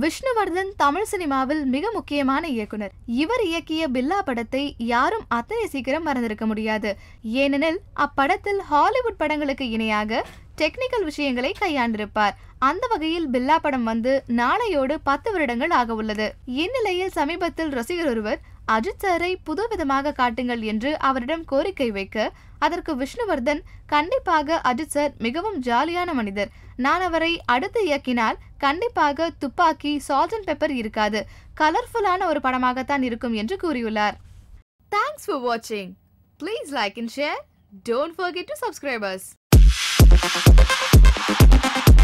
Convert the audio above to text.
விஷ்ணுவர்தன் தமிழ் சினிமாவில் மிக முக்கியமான இயக்குனர் இவர் இயக்கிய பில்லா படத்தை யாரும் அத்தனை சீக்கிரம் மறந்திருக்க முடியாது ஏனெனில் அப்படத்தில் ஹாலிவுட் படங்களுக்கு இணையாக டெக்னிக்கல் விஷயங்களை கையாண்டிருப்பார் அந்த வகையில் பில்லா படம் வந்து நாளையோடு பத்து வருடங்கள் ஆக உள்ளது இந்நிலையில் சமீபத்தில் ரசிகர் ஒருவர் அஜித் சாரை புதுவிதமாக காட்டுங்கள் என்று அவரிடம் கோரிக்கை வைக்க அதற்கு விஷ்ணுவர்தன் கண்டிப்பாக அஜித் சார் மிகவும் ஜாலியான மனிதர் நான் அவரை அடுத்து இயக்கினால் கண்டிப்பாக துப்பாக்கி சால்ட் அண்ட் பெப்பர் இருக்காது கலர்ஃபுல்லான ஒரு படமாகத்தான் இருக்கும் என்று கூறியுள்ளார் தேங்க்ஸ் ஃபார் வாட்சிங் please like and share don't forget to subscribers